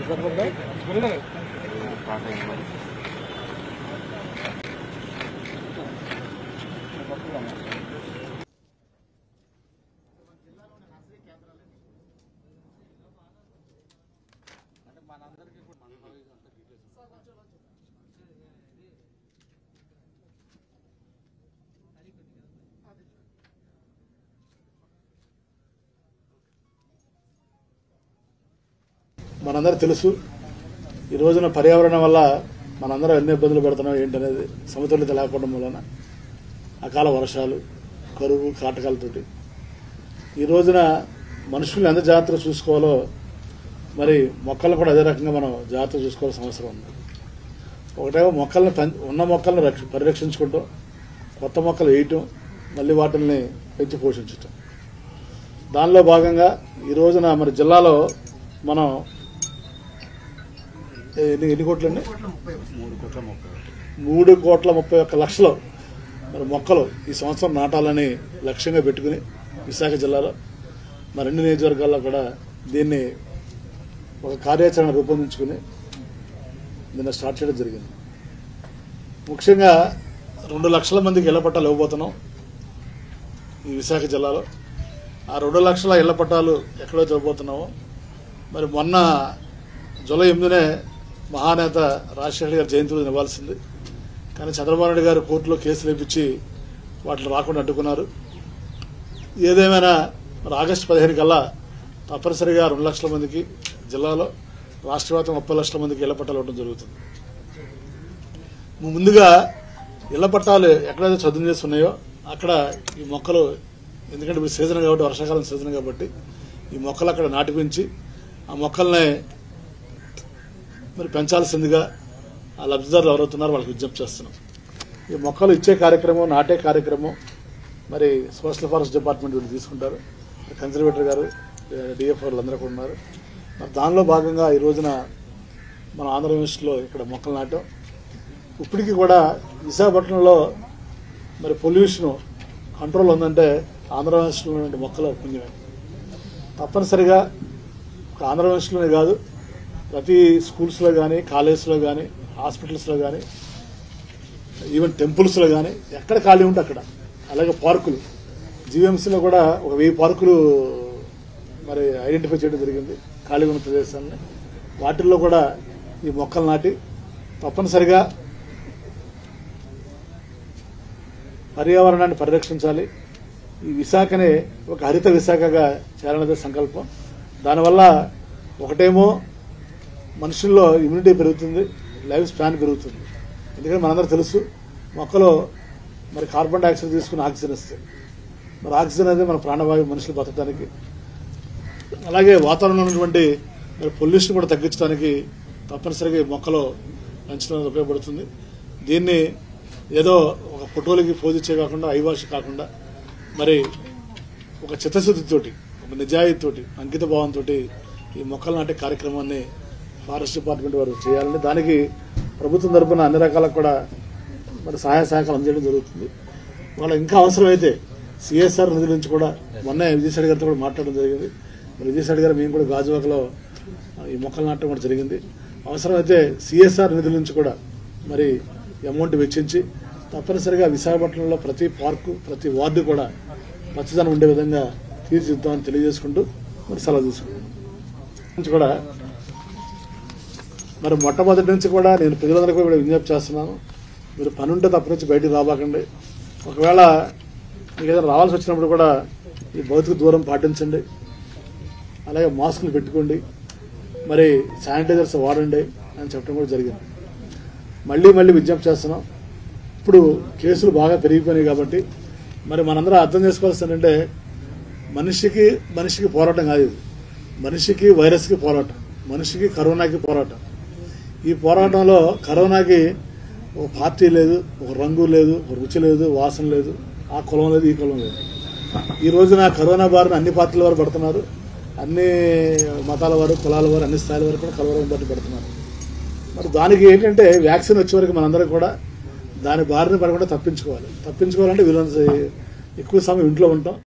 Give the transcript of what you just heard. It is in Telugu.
మనందరూ తెలుసు ఈ రోజున పర్యావరణం వల్ల మనందరం ఎన్ని ఇబ్బందులు పెడుతున్నాం ఏంటనేది సమతుల్యత లేకపోవడం వలన అకాల వర్షాలు కరువు కాటకాలతోటి ఈ రోజున మనుషుల్ని ఎంత జాగ్రత్తగా చూసుకోవాలో మరి మొక్కలను కూడా అదే రకంగా మనం జాగ్రత్త చూసుకోవాల్సిన అవసరం ఉంది ఒకటేమో మొక్కల్ని పెం- ఉన్న మొక్కలను రక్ష- పరిరక్షించుకుంటాం కొత్త మొక్కలు వేయటం మళ్ళీ వాటిని పెంచి పోషించటం దానిలో భాగంగా ఈ రోజున మరి జిల్లాలో మనం ఎన్ని ఎన్ని కోట్లండి మూడు కోట్ల ముప్పై ఒక్క లక్షలు మరి మొక్కలు ఈ సంవత్సరం నాటాలని లక్ష్యంగా పెట్టుకుని విశాఖ జిల్లాలో మరి రెండు నియోజకవర్గాల్లో కూడా దీన్ని ఒక కార్యాచరణ రూపొందించుకుని నిన్న స్టార్ట్ చేయడం జరిగింది ముఖ్యంగా రెండు లక్షల మందికి ఇళ్ల పట్టాలు ఇవ్వబోతున్నాం ఈ విశాఖ జిల్లాలో ఆ రెండు లక్షల ఇళ్ల పట్టాలు ఎక్కడో ఇవ్వబోతున్నామో మరి మొన్న జూలై ఎనిమిదినే మహానేత రాజశేఖర గారి జయంతి రోజున ఇవ్వాల్సింది కానీ చంద్రబాబు నాయుడు గారు కోర్టులో కేసులు వేపించి వాటిని రాకుండా అడ్డుకున్నారు ఏదేమైనా మరి ఆగస్టు పదిహేను కల్లా తప్పనిసరిగా రెండు లక్షల మందికి జిల్లాలో రాష్ట్ర వ్యాప్తంగా ముప్పై లక్షల మందికి ఇళ్ల పట్టాలు ఇవ్వడం జరుగుతుంది ముందుగా ఇళ్ల పట్టాలు ఎక్కడైతే చదువు చేసి ఉన్నాయో అక్కడ ఈ మొక్కలు ఎందుకంటే ఇప్పుడు సీజన్ కాబట్టి వర్షాకాలం సీజన్ కాబట్టి ఈ మొక్కలు అక్కడ నాటిపించి ఆ మొక్కల్ని మరి పెంచాల్సిందిగా ఆ లబ్ధిదారులు ఎవరవుతున్నారో వాళ్ళకి విజ్ఞప్తి చేస్తున్నాం ఈ మొక్కలు ఇచ్చే కార్యక్రమం నాటే కార్యక్రమం మరి సోషల్ ఫారెస్ట్ డిపార్ట్మెంట్ వీళ్ళు తీసుకుంటారు కన్సర్వేటర్ గారు డిఎఫ్ వాళ్ళందరూ కూడా ఉన్నారు మరి దానిలో భాగంగా ఈ రోజున మన ఆంధ్ర యూనివర్సిటీలో ఇక్కడ మొక్కలు నాటాం ఇప్పటికీ కూడా విశాఖపట్నంలో మరి పొల్యూషన్ కంట్రోల్ ఉందంటే ఆంధ్ర యూనివర్సిటీలో ఉన్నటువంటి మొక్కల పుణ్యమే తప్పనిసరిగా ఒక ఆంధ్ర యూనివర్సిటీలోనే కాదు ప్రతి స్కూల్స్లో కానీ కాలేజ్లో కానీ హాస్పిటల్స్లో కానీ ఈవెన్ టెంపుల్స్లో కానీ ఎక్కడ ఖాళీ ఉంటే అక్కడ అలాగే పార్కులు జీవీఎంసీలో కూడా ఒక వెయ్యి పార్కులు మరి ఐడెంటిఫై చేయడం జరిగింది ఖాళీ ఉన్న ప్రదేశాలని వాటిల్లో కూడా ఈ మొక్కలు నాటి తప్పనిసరిగా పర్యావరణాన్ని పరిరక్షించాలి ఈ విశాఖని ఒక హరిత విశాఖగా చేయాలన్నదే సంకల్పం దానివల్ల ఒకటేమో మనుషుల్లో ఇమ్యూనిటీ పెరుగుతుంది లైఫ్ స్పాన్ పెరుగుతుంది ఎందుకంటే మనందరూ తెలుసు మొక్కలు మరి కార్బన్ డైఆక్సైడ్ తీసుకుని ఆక్సిజన్ ఇస్తాయి మరి ఆక్సిజన్ అనేది మన ప్రాణవాయువు మనుషులు బతకడానికి అలాగే వాతావరణంలో ఉన్నటువంటి మరి పొల్యూషన్ కూడా తగ్గించడానికి తప్పనిసరిగా ఈ మొక్కలు పెంచడం అనేది ఉపయోగపడుతుంది దీన్ని ఏదో ఒక ఫోటోలకి పోజ్ ఇచ్చే కాకుండా ఐవాష్ కాకుండా మరి ఒక చిత్తశుద్ధితోటి ఒక నిజాయితీతోటి అంకిత భావంతో ఈ మొక్కలు నాటే కార్యక్రమాన్ని ఫారెస్ట్ డిపార్ట్మెంట్ వారు చేయాలని దానికి ప్రభుత్వం తరపున అన్ని రకాల కూడా మరి సహాయ సహకారం అందజేయడం జరుగుతుంది వాళ్ళ ఇంకా అవసరమైతే సిఎస్ఆర్ నిధుల నుంచి కూడా మొన్న విజయసాయి గారితో కూడా మాట్లాడడం జరిగింది మరి విజయసాయి గారు మేము కూడా గాజువాకలో ఆ, ఈ మొక్కలు నాటడం కూడా జరిగింది అవసరమైతే సిఎస్ఆర్ నిధుల నుంచి కూడా మరి అమౌంట్ వెచ్చించి తప్పనిసరిగా విశాఖపట్నంలో ప్రతి పార్కు ప్రతి వార్డు కూడా పచ్చదనం ఉండే విధంగా తీర్చిదిద్దామని తెలియజేసుకుంటూ మరి సెలవు తీసుకుంటాం నుంచి కూడా మరి మొట్టమొదటి నుంచి కూడా నేను ప్రజలందరికీ కూడా విజ్ఞప్తి చేస్తున్నాను మీరు పని ఉంటే తప్ప నుంచి బయటికి రాబాకండి ఒకవేళ మీకు ఏదైనా రావాల్సి వచ్చినప్పుడు కూడా ఈ భౌతిక దూరం పాటించండి అలాగే మాస్కులు పెట్టుకోండి మరి శానిటైజర్స్ వాడండి అని చెప్పడం కూడా జరిగింది మళ్ళీ మళ్ళీ విజ్ఞప్తి చేస్తున్నాం ఇప్పుడు కేసులు బాగా పెరిగిపోయినాయి కాబట్టి మరి మనందరం అర్థం చేసుకోవాల్సింది ఏంటంటే మనిషికి మనిషికి పోరాటం కాదు ఇది మనిషికి వైరస్కి పోరాటం మనిషికి కరోనాకి పోరాటం ఈ పోరాటంలో కరోనాకి ఒక పార్టీ లేదు ఒక రంగు లేదు ఒక రుచి లేదు వాసన లేదు ఆ కులం లేదు ఈ కులం లేదు ఈ రోజున కరోనా బారిన అన్ని పార్టీల వారు పడుతున్నారు అన్ని మతాల వారు కులాల వారు అన్ని స్థాయిల వారు కూడా కరోనా బారిన పడుతున్నారు మరి దానికి ఏంటంటే వ్యాక్సిన్ వచ్చే వరకు మనందరం కూడా దాని బారిన పడకుండా తప్పించుకోవాలి తప్పించుకోవాలంటే వీళ్ళంత ఎక్కువ సమయం ఇంట్లో ఉంటాం